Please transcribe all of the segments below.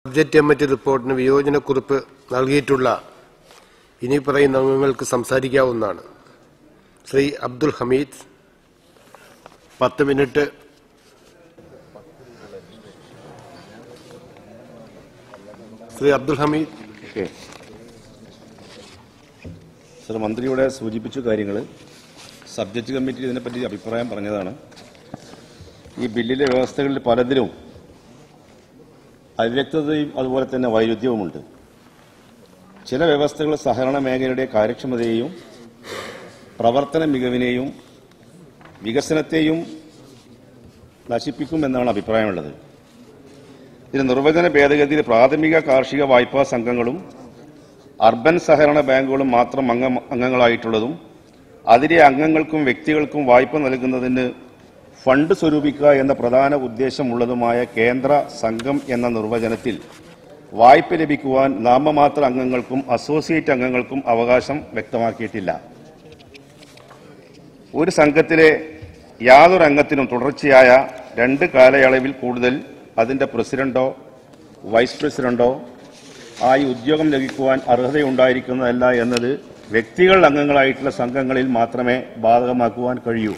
budget committee റിപ്പോർട്ടിന് വിയോജനക്കുറിപ്പ് നൽകിയിട്ടുള്ള ഇനി പറയുന്ന അംഗങ്ങൾക്ക് സംസാരിക്കാവുന്നതാണ് ശ്രീ അബ്ദുൽ ഹമീദ് പത്ത് minute Shri Abdul Hameed okay sir മന്ത്രിയുടെ സൂചിപ്പിച്ച കാര്യങ്ങൾ സബ്ജക്റ്റ് കമ്മിറ്റി ഇതിനെപ്പറ്റി അഭിപ്രായം പറഞ്ഞതാണ് ഈ ബില്ലിലെ വ്യവസ്ഥകളിൽ പലതിലും അവ്യക്തതയും അതുപോലെ തന്നെ വൈരുദ്ധ്യവുമുണ്ട് ചില വ്യവസ്ഥകൾ സഹകരണ മേഖലയുടെ കാര്യക്ഷമതയെയും പ്രവർത്തന മികവിനെയും വികസനത്തെയും നശിപ്പിക്കുമെന്നാണ് അഭിപ്രായമുള്ളത് ഇതിന് നിർവചന ഭേദഗതിയിൽ പ്രാഥമിക കാർഷിക വായ്പാ സംഘങ്ങളും അർബൻ സഹകരണ ബാങ്കുകളും മാത്രം അംഗ അംഗങ്ങളായിട്ടുള്ളതും അതിലെ അംഗങ്ങൾക്കും വ്യക്തികൾക്കും വായ്പ നൽകുന്നതിന് ഫണ്ട് സ്വരൂപിക്കുക എന്ന പ്രധാന ഉദ്ദേശമുള്ളതുമായ കേന്ദ്ര സംഘം എന്ന നിർവചനത്തിൽ വായ്പ ലഭിക്കുവാൻ നാമമാത്ര അംഗങ്ങൾക്കും അസോസിയേറ്റ് അംഗങ്ങൾക്കും അവകാശം വ്യക്തമാക്കിയിട്ടില്ല ഒരു സംഘത്തിലെ യാതൊരു അംഗത്തിനും തുടർച്ചയായ രണ്ട് കാലയളവിൽ കൂടുതൽ അതിന്റെ പ്രസിഡന്റോ വൈസ് പ്രസിഡന്റോ ആയി ഉദ്യോഗം ലഭിക്കുവാൻ അർഹതയുണ്ടായിരിക്കുന്നതല്ല എന്നത് വ്യക്തികൾ അംഗങ്ങളായിട്ടുള്ള സംഘങ്ങളിൽ മാത്രമേ ബാധകമാക്കുവാൻ കഴിയൂ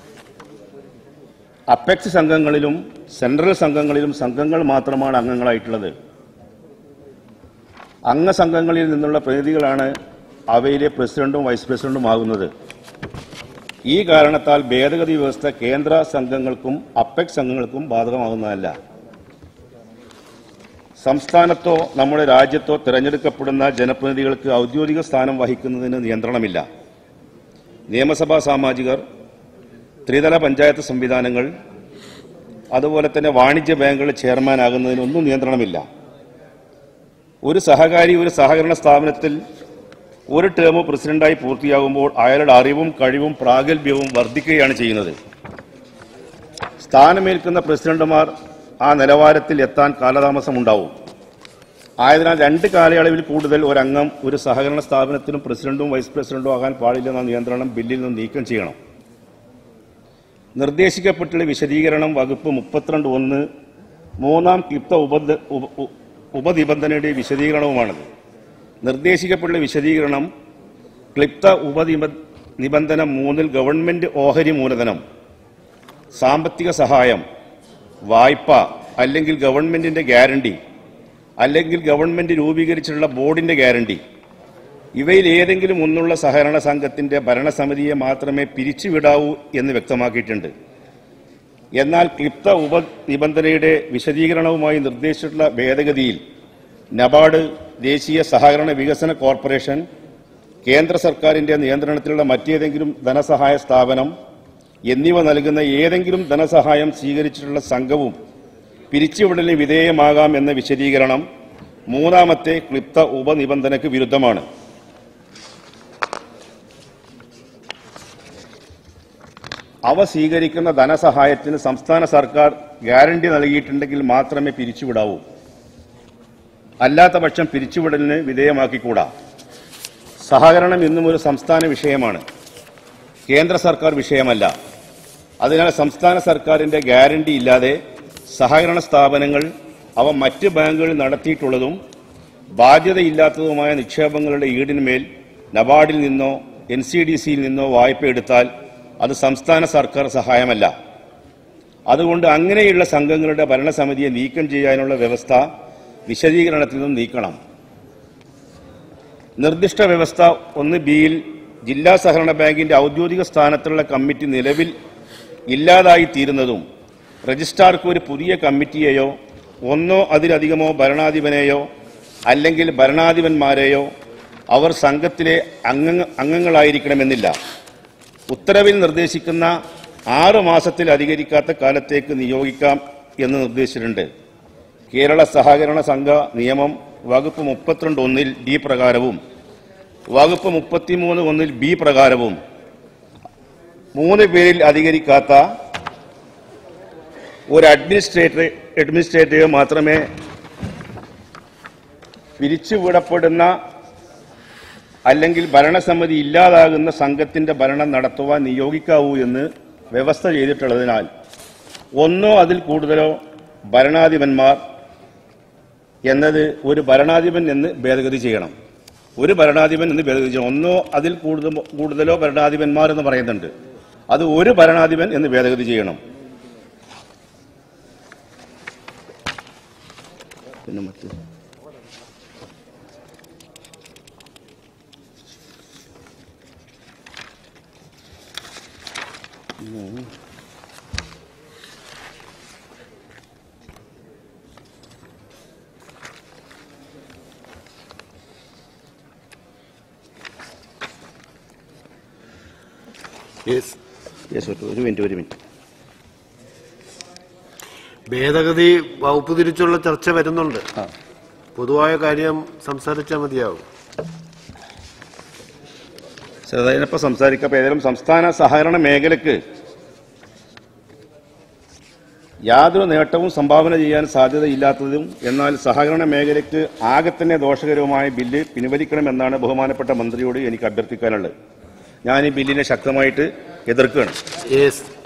അപ്പെക്സ് സംഘങ്ങളിലും സെൻട്രൽ സംഘങ്ങളിലും സംഘങ്ങൾ മാത്രമാണ് അംഗങ്ങളായിട്ടുള്ളത് അംഗസംഘങ്ങളിൽ നിന്നുള്ള പ്രതിനിധികളാണ് അവയിലെ പ്രസിഡന്റും വൈസ് പ്രസിഡന്റും ആകുന്നത് ഈ കാരണത്താൽ ഭേദഗതി വ്യവസ്ഥ കേന്ദ്ര സംഘങ്ങൾക്കും അപ്പെക്സ് സംഘങ്ങൾക്കും ബാധകമാകുന്നതല്ല സംസ്ഥാനത്തോ നമ്മുടെ രാജ്യത്തോ തിരഞ്ഞെടുക്കപ്പെടുന്ന ജനപ്രതിനിധികൾക്ക് ഔദ്യോഗിക സ്ഥാനം വഹിക്കുന്നതിന് നിയന്ത്രണമില്ല നിയമസഭാ സാമാജികർ ത്രിതല പഞ്ചായത്ത് സംവിധാനങ്ങൾ അതുപോലെ തന്നെ വാണിജ്യ ബാങ്കുകളുടെ ചെയർമാനാകുന്നതിനൊന്നും നിയന്ത്രണമില്ല ഒരു സഹകാരി ഒരു സഹകരണ സ്ഥാപനത്തിൽ ഒരു ടേം പ്രസിഡന്റായി പൂർത്തിയാകുമ്പോൾ അയാളുടെ അറിവും കഴിവും പ്രാഗൽഭ്യവും വർദ്ധിക്കുകയാണ് ചെയ്യുന്നത് സ്ഥാനമേൽക്കുന്ന പ്രസിഡന്റുമാർ ആ നിലവാരത്തിൽ എത്താൻ കാലതാമസമുണ്ടാവും ആയതിനാൽ രണ്ട് കാലയളവിൽ കൂടുതൽ ഒരംഗം ഒരു സഹകരണ സ്ഥാപനത്തിനും പ്രസിഡന്റും വൈസ് പ്രസിഡന്റും ആകാൻ പാടില്ലെന്ന നിയന്ത്രണം ബില്ലിൽ നിന്ന് നീക്കം ചെയ്യണം നിർദ്ദേശിക്കപ്പെട്ടുള്ള വിശദീകരണം വകുപ്പ് മുപ്പത്തിരണ്ട് ഒന്ന് മൂന്നാം ക്ലിപ്ത ഉപദ ഉപ- ഉ- ഉപനിബന്ധനയുടെ വിശദീകരണവുമാണത് നിർദ്ദേശിക്കപ്പെട്ടുള്ള വിശദീകരണം ക്ലിപ്ത ഉപനിബ നിബന്ധന മൂന്നിൽ ഗവൺമെന്റ് ഓഹരി മൂലധനം സാമ്പത്തിക സഹായം വായ്പ അല്ലെങ്കിൽ ഗവൺമെന്റിന്റെ ഗ്യാരണ്ടി അല്ലെങ്കിൽ ഗവൺമെന്റ് രൂപീകരിച്ചിട്ടുള്ള ബോർഡിന്റെ ഗ്യാരണ്ടി ഇവയിൽ ഏതെങ്കിലും ഒന്നുള്ള സഹകരണ സംഘത്തിന്റെ ഭരണസമിതിയെ മാത്രമേ പിരിച്ചുവിടാവൂ എന്ന് വ്യക്തമാക്കിയിട്ടുണ്ട് എന്നാൽ ക്ലിപ്ത ഉപനിബന്ധനയുടെ വിശദീകരണവുമായി നിർദ്ദേശിച്ചിട്ടുള്ള ഭേദഗതിയിൽ നബാർഡ് ദേശീയ സഹകരണ വികസന കോർപ്പറേഷൻ കേന്ദ്ര സർക്കാരിന്റെ നിയന്ത്രണത്തിലുള്ള മറ്റേതെങ്കിലും ധനസഹായ സ്ഥാപനം എന്നിവ നൽകുന്ന ഏതെങ്കിലും ധനസഹായം സ്വീകരിച്ചിട്ടുള്ള സംഘവും പിരിച്ചുവിടലിന് വിധേയമാകാം എന്ന വിശദീകരണം മൂന്നാമത്തെ ക്ലിപ്ത ഉപനിബന്ധനയ്ക്ക് വിരുദ്ധമാണ് അവ സ്വീകരിക്കുന്ന ധനസഹായത്തിന് സംസ്ഥാന സർക്കാർ ഗ്യാരണ്ടി നൽകിയിട്ടുണ്ടെങ്കിൽ മാത്രമേ പിരിച്ചുവിടാവൂ അല്ലാത്ത പക്ഷം പിരിച്ചുവിടലിന് വിധേയമാക്കിക്കൂടാ സഹകരണം ഇന്നും ഒരു സംസ്ഥാന വിഷയമാണ് കേന്ദ്ര സർക്കാർ വിഷയമല്ല അതിനാൽ സംസ്ഥാന സർക്കാരിന്റെ ഗ്യാരണ്ടി ഇല്ലാതെ സഹകരണ സ്ഥാപനങ്ങൾ അവ മറ്റ് ബാങ്കുകളിൽ നടത്തിയിട്ടുള്ളതും ബാധ്യതയില്ലാത്തതുമായ നിക്ഷേപങ്ങളുടെ ഈടിന്മേൽ നബാർഡിൽ നിന്നോ എൻ സി ഡി സിയിൽ നിന്നോ വായ്പ എടുത്താൽ അത് സംസ്ഥാന സർക്കാർ സഹായമല്ല അതുകൊണ്ട് അങ്ങനെയുള്ള സംഘങ്ങളുടെ ഭരണസമിതിയെ നീക്കം ചെയ്യാനുള്ള വ്യവസ്ഥ വിശദീകരണത്തിൽ നിന്നും നീക്കണം നിർദ്ദിഷ്ട വ്യവസ്ഥ ഒന്ന് ബിയിൽ ജില്ലാ സഹകരണ ബാങ്കിന്റെ ഔദ്യോഗിക സ്ഥാനത്തുള്ള കമ്മിറ്റി നിലവിൽ ഇല്ലാതായി തീരുന്നതും രജിസ്ട്രാർക്ക് ഒരു പുതിയ കമ്മിറ്റിയെയോ ഒന്നോ അതിലധികമോ ഭരണാധിപനെയോ അല്ലെങ്കിൽ ഭരണാധിപന്മാരെയോ അവർ സംഘത്തിലെ അംഗ അംഗങ്ങളായിരിക്കണമെന്നില്ല ഉത്തരവിൽ നിർദ്ദേശിക്കുന്ന ആറ് മാസത്തിൽ അധികരിക്കാത്ത കാലത്തേക്ക് നിയോഗിക്കാം എന്ന് നിർദ്ദേശിച്ചിട്ടുണ്ട് കേരള സഹകരണ സംഘ നിയമം വകുപ്പ് മുപ്പത്തിരണ്ട് ഒന്നിൽ ഡി പ്രകാരവും വകുപ്പ് മുപ്പത്തിമൂന്ന് ഒന്നിൽ ബി പ്രകാരവും മൂന്ന് പേരിൽ അധികരിക്കാത്ത ഒരു അഡ്മിനിസ്ട്രേറ്റർ അഡ്മിനിസ്ട്രേറ്റീവ് മാത്രമേ പിരിച്ചുവിടപ്പെടുന്ന അല്ലെങ്കിൽ ഭരണസമിതി ഇല്ലാതാകുന്ന സംഘത്തിന്റെ ഭരണം നടത്തുവാൻ നിയോഗിക്കാവൂ എന്ന് വ്യവസ്ഥ ചെയ്തിട്ടുള്ളതിനാൽ ഒന്നോ അതിൽ കൂടുതലോ ഭരണാധിപന്മാർ എന്നത് ഒരു ഭരണാധിപൻ എന്ന് ഭേദഗതി ചെയ്യണം ഒരു ഭരണാധിപൻ എന്ന് ഭേദഗതി ചെയ്യണം ഒന്നോ അതിൽ കൂടുതൽ കൂടുതലോ ഭരണാധിപന്മാർ എന്ന് പറയുന്നുണ്ട് അത് ഒരു ഭരണാധിപൻ എന്ന് ഭേദഗതി ചെയ്യണം പിന്നെ മറ്റേ യെസ് യെസ് ഒരു ഒരു മിനിറ്റ് ഒരു മിനിറ്റ് ഭേദഗതി വകുപ്പ് തിരിച്ചുള്ള ചർച്ച വരുന്നുണ്ട് ആ പൊതുവായ കാര്യം സംസാരിച്ചാൽ മതിയാവും അതിനൊപ്പം സംസാരിക്കാം അപ്പൊ ഏതായാലും സംസ്ഥാന സഹകരണ മേഖലയ്ക്ക് യാതൊരു നേട്ടവും സംഭാവന ചെയ്യാൻ സാധ്യതയില്ലാത്തതും എന്നാൽ സഹകരണ മേഖലയ്ക്ക് ആകെ തന്നെ ദോഷകരവുമായ ബില്ല് പിൻവലിക്കണമെന്നാണ് ബഹുമാനപ്പെട്ട മന്ത്രിയോട് എനിക്ക് അഭ്യർത്ഥിക്കാനുള്ളത് ഞാൻ ഈ ബില്ലിനെ ശക്തമായിട്ട് എതിർക്കുകയാണ് യെസ്